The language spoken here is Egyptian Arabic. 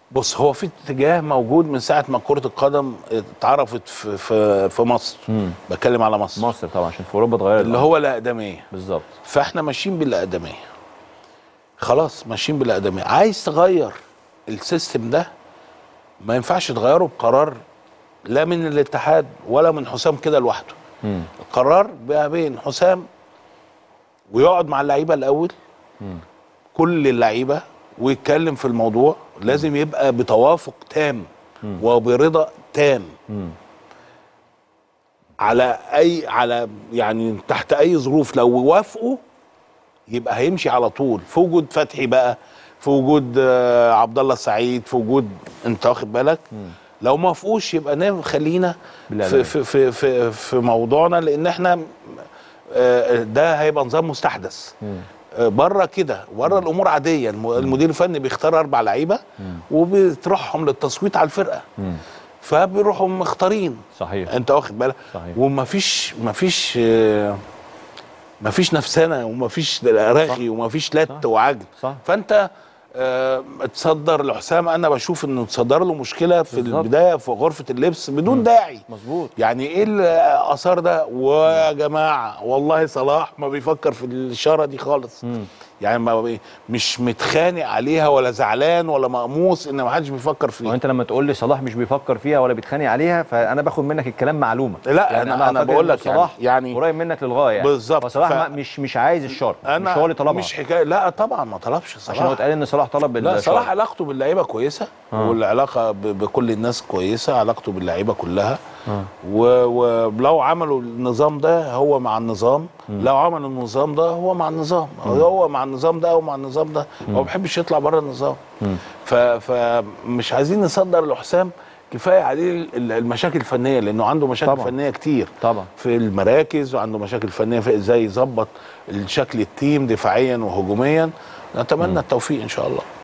بص هو في اتجاه موجود من ساعه ما كره القدم اتعرفت في في, في مصر مم. بتكلم على مصر مصر طبعا عشان في اوروبا اتغيرت اللي هو الاقدميه بالظبط فاحنا ماشيين بالاقدميه خلاص ماشيين بالاقدميه عايز تغير السيستم ده ما ينفعش تغيره بقرار لا من الاتحاد ولا من حسام كده لوحده مم. القرار بقى بين حسام ويقعد مع اللعيبه الاول كل اللعيبه ويتكلم في الموضوع لازم يبقى بتوافق تام وبرضا تام مم. على اي على يعني تحت اي ظروف لو وافقوا يبقى هيمشي على طول في وجود فتحي بقى في وجود آه، عبد الله السعيد في وجود انت واخد بالك لو ما وافقوش يبقى نعم خلينا في بالأداء. في في في, في موضوعنا لان احنا آه، ده هيبقى نظام مستحدث آه، بره كده بره الامور عاديه الم- المدير الفني بيختار اربع لعيبه وبيطرحهم للتصويت على الفرقه مم. فبيروحوا مختارين صحيح انت واخد بالك صحيح. ومفيش مفيش آه، مفيش نفسنا ومفيش رغي ومفيش لت صح. وعجل صح. فانت آه، تصدر لحسام انا بشوف انه تصدر له مشكله في بالظبط. البدايه في غرفه اللبس بدون داعي مظبوط يعني ايه الاثار ده ويا جماعه والله صلاح ما بيفكر في الاشاره دي خالص مم. يعني ما بي- مش متخانق عليها ولا زعلان ولا مقموص ان ما حدش بيفكر فيها وانت لما تقول لي صلاح مش بيفكر فيها ولا بيتخانق عليها فانا باخد منك الكلام معلومه لا، أنا- أنا أعتقد بقول إن لك يعني- صلاح يعني- قريب منك للغايه يعني بالظبط. فصلاح ف- ما- مش مش عايز الشر انا مش هو اللي طلبها مش حكايه لا طبعا ما طلبش صلاح عشان هو اتقال ان صلاح طلب لا الشر. صلاح علاقته باللعيبه كويسه آه. والعلاقه ب- بكل الناس كويسه علاقته باللعيبه كلها آه. و- ولو عملوا النظام ده هو مع النظام لو عملوا النظام ده هو مع النظام هو مع النظام ده او مع النظام ده هو ما بيحبش يطلع بره النظام ف- فمش عايزين نصدر لحسام كفايه عليه ال- المشاكل الفنيه لانه عنده مشاكل طبعا. فنيه كتير طبعا في المراكز وعنده مشاكل فنيه في ازاي يظبط الشكل التيم دفاعيا وهجوميا نتمنى التوفيق ان شاء الله